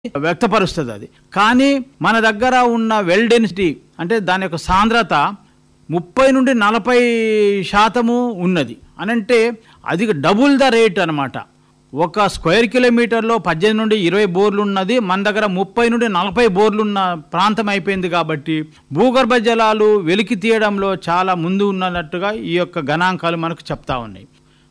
వ్యక్తపరుస్తుంది అది కానీ మన దగ్గర ఉన్న వెల్ డెన్సిటీ అంటే దాని యొక్క సాంద్రత ముప్పై నుండి నలభై శాతము ఉన్నది అనంటే అది డబుల్ ద రేట్ అన్నమాట ఒక స్క్వేర్ కిలోమీటర్లో పద్దెనిమిది నుండి ఇరవై బోర్లు ఉన్నది మన దగ్గర ముప్పై నుండి నలభై బోర్లు ఉన్న ప్రాంతం అయిపోయింది కాబట్టి భూగర్భ జలాలు వెలికి తీయడంలో చాలా ముందు ఉన్నట్టుగా ఈ యొక్క గణాంకాలు మనకు చెప్తా ఉన్నాయి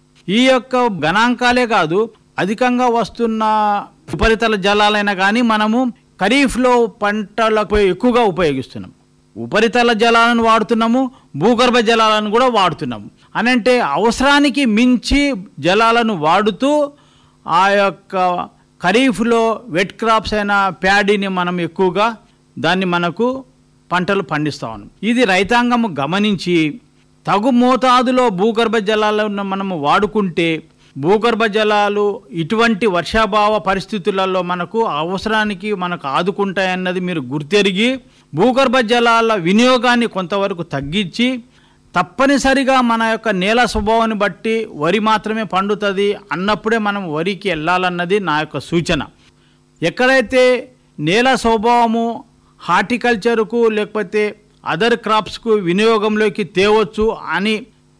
ఈ యొక్క గణాంకాలే కాదు అధికంగా వస్తున్న ఉపరితల జలాలైనా కానీ మనము ఖరీఫ్లో పంటలకు ఎక్కువగా ఉపయోగిస్తున్నాం ఉపరితల జలాలను వాడుతున్నాము భూగర్భ జలాలను కూడా వాడుతున్నాము అని అంటే అవసరానికి మించి జలాలను వాడుతూ ఆ యొక్క ఖరీఫ్లో వెట్ క్రాప్స్ అయిన ప్యాడీని మనం ఎక్కువగా దాన్ని మనకు పంటలు పండిస్తా ఉన్నాం ఇది రైతాంగం గమనించి తగు మోతాదులో భూగర్భ జలాలను మనము వాడుకుంటే భూగర్భ జలాలు ఇటువంటి వర్షాభావ పరిస్థితులలో మనకు అవసరానికి మనకు ఆదుకుంటాయన్నది మీరు గుర్తెరిగి భూగర్భ జలాల వినియోగాన్ని కొంతవరకు తగ్గించి తప్పనిసరిగా మన యొక్క నేల స్వభావాన్ని బట్టి వరి మాత్రమే పండుతుంది అన్నప్పుడే మనం వరికి వెళ్ళాలన్నది నా యొక్క సూచన ఎక్కడైతే నేల స్వభావము హార్టికల్చర్కు లేకపోతే అదర్ క్రాప్స్కు వినియోగంలోకి తేవచ్చు అని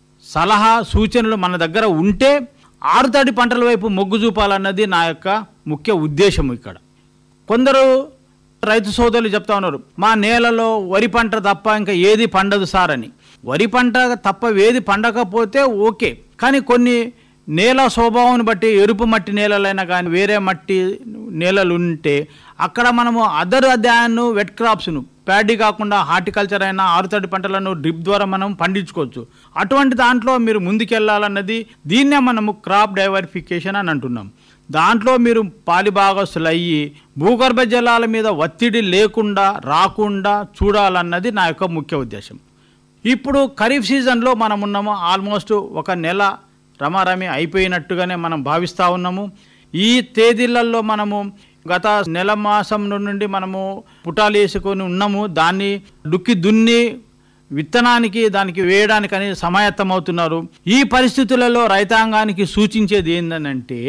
సలహా సూచనలు మన దగ్గర ఉంటే ఆరుతడి పంటల వైపు మొగ్గు చూపాలన్నది నా యొక్క ముఖ్య ఉద్దేశం ఇక్కడ కొందరు రైతు సోదరులు చెప్తా ఉన్నారు మా నేలలో వరి పంట తప్ప ఇంకా ఏది పండదు సార్ అని వరి పంట తప్ప ఏది పండకపోతే ఓకే కానీ కొన్ని నేల స్వభావాన్ని బట్టి ఎరుపు మట్టి నేలలైనా కానీ వేరే మట్టి నేలలు ఉంటే అక్కడ మనము అదర్ దాన్ వెట్ క్రాప్స్ను ప్యాడీ కాకుండా హార్టికల్చర్ అయినా ఆరుతడి పంటలను డ్రిప్ ద్వారా మనం పండించుకోవచ్చు అటువంటి దాంట్లో మీరు ముందుకెళ్ళాలన్నది దీన్నే మనము క్రాప్ డైవర్ఫికేషన్ అని అంటున్నాం దాంట్లో మీరు పాలిభాగస్తులు అయ్యి భూగర్భ జలాల మీద ఒత్తిడి లేకుండా రాకుండా చూడాలన్నది నా యొక్క ముఖ్య ఉద్దేశం ఇప్పుడు ఖరీఫ్ సీజన్లో మనం ఉన్నాము ఆల్మోస్ట్ ఒక నెల రమారమి అయిపోయినట్టుగానే మనం భావిస్తూ ఉన్నాము ఈ తేదీలలో మనము గత నెల మాసం నుండి మనము పుటాలు వేసుకొని ఉన్నాము దాన్ని డుక్కి దున్ని విత్తనానికి దానికి వేయడానికి అనేది సమాయత్తమవుతున్నారు ఈ పరిస్థితులలో రైతాంగానికి సూచించేది ఏంటంటే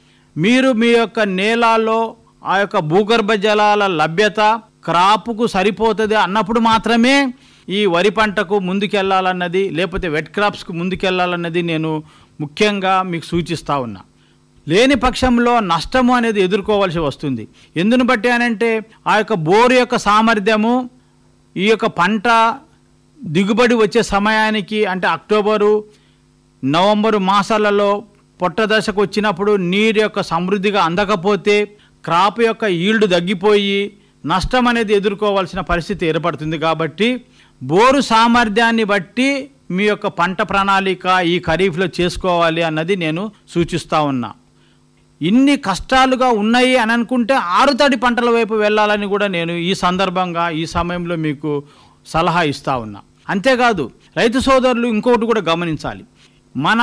మీరు మీ యొక్క నేలాల్లో ఆ యొక్క భూగర్భ జలాల లభ్యత క్రాపుకు సరిపోతుంది అన్నప్పుడు మాత్రమే ఈ వరి పంటకు ముందుకెళ్లాలన్నది లేకపోతే వెట్ క్రాప్స్కు ముందుకెళ్లాలన్నది నేను ముఖ్యంగా మీకు సూచిస్తా ఉన్నా లేని పక్షంలో నష్టము అనేది ఎదుర్కోవాల్సి వస్తుంది ఎందును బట్టి అనంటే ఆ యొక్క బోరు యొక్క సామర్థ్యము ఈ యొక్క పంట దిగుబడి వచ్చే సమయానికి అంటే అక్టోబరు నవంబరు మాసాలలో పొట్ట దశకు వచ్చినప్పుడు నీరు యొక్క సమృద్ధిగా అందకపోతే క్రాప్ యొక్క ఈల్డ్ తగ్గిపోయి నష్టం అనేది ఎదుర్కోవాల్సిన పరిస్థితి ఏర్పడుతుంది కాబట్టి బోరు సామర్థ్యాన్ని బట్టి మీ యొక్క పంట ప్రణాళిక ఈ ఖరీఫ్లో చేసుకోవాలి అన్నది నేను సూచిస్తా ఉన్నా ఇన్ని కష్టాలుగా ఉన్నాయి అని అనుకుంటే ఆరుతడి పంటల వైపు వెళ్ళాలని కూడా నేను ఈ సందర్భంగా ఈ సమయంలో మీకు సలహా ఇస్తా ఉన్నా అంతేకాదు రైతు సోదరులు ఇంకొకటి కూడా గమనించాలి మన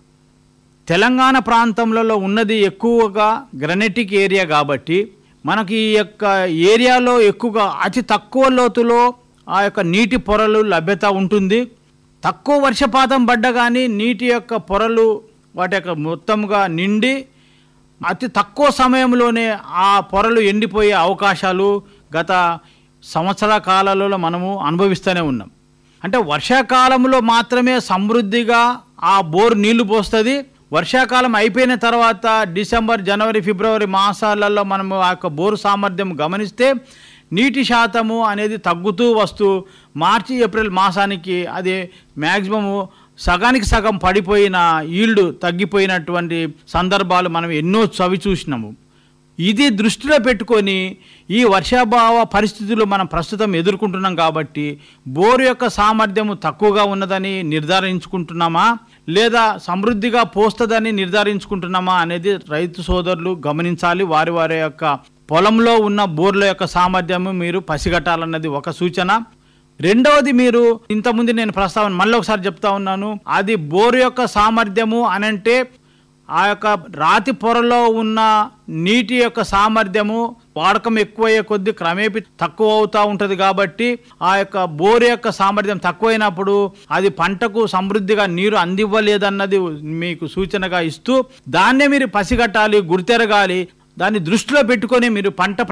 తెలంగాణ ప్రాంతంలో ఉన్నది ఎక్కువగా గ్రనెటిక్ ఏరియా కాబట్టి మనకి ఈ యొక్క ఏరియాలో ఎక్కువగా అతి తక్కువ లోతులో ఆ యొక్క నీటి పొరలు లభ్యత ఉంటుంది తక్కువ వర్షపాతం పడ్డ కానీ నీటి యొక్క పొరలు వాటి యొక్క మొత్తంగా నిండి అతి తక్కువ సమయంలోనే ఆ పొరలు ఎండిపోయే అవకాశాలు గత సంవత్సర కాలాలలో మనము అనుభవిస్తూనే ఉన్నాం అంటే వర్షాకాలంలో మాత్రమే సమృద్ధిగా ఆ బోర్ నీళ్లు పోస్తుంది వర్షాకాలం అయిపోయిన తర్వాత డిసెంబర్ జనవరి ఫిబ్రవరి మాసాలలో మనము ఆ యొక్క బోరు సామర్థ్యం గమనిస్తే నీటి శాతము అనేది తగ్గుతూ వస్తూ మార్చి ఏప్రిల్ మాసానికి అది మ్యాక్సిమము సగానికి సగం పడిపోయిన ఈల్డ్ తగ్గిపోయినటువంటి సందర్భాలు మనం ఎన్నో చవి చూసినాము ఇది దృష్టిలో పెట్టుకొని ఈ వర్షాభావ పరిస్థితులు మనం ప్రస్తుతం ఎదుర్కొంటున్నాం కాబట్టి బోరు యొక్క సామర్థ్యము తక్కువగా ఉన్నదని నిర్ధారించుకుంటున్నామా లేదా సమృద్ధిగా పోస్తుందని నిర్ధారించుకుంటున్నామా అనేది రైతు సోదరులు గమనించాలి వారి వారి యొక్క పొలంలో ఉన్న బోర్ల యొక్క సామర్థ్యము మీరు పసిగట్టాలన్నది ఒక సూచన రెండవది మీరు ఇంతకుముందు నేను ప్రస్తావన మళ్ళీ ఒకసారి చెప్తా ఉన్నాను అది బోరు యొక్క సామర్థ్యము అనంటే ఆ యొక్క రాతి పొరలో ఉన్న నీటి యొక్క సామర్థ్యము వాడకం ఎక్కువయ్యే కొద్దీ క్రమేపీ తక్కువ అవుతూ ఉంటుంది కాబట్టి ఆ యొక్క బోరు యొక్క సామర్థ్యం తక్కువైనప్పుడు అది పంటకు సమృద్ధిగా నీరు అందివ్వలేదన్నది మీకు సూచనగా ఇస్తూ దాన్నే మీరు పసిగట్టాలి గుర్తెరగాలి దాన్ని దృష్టిలో పెట్టుకొని మీరు పంట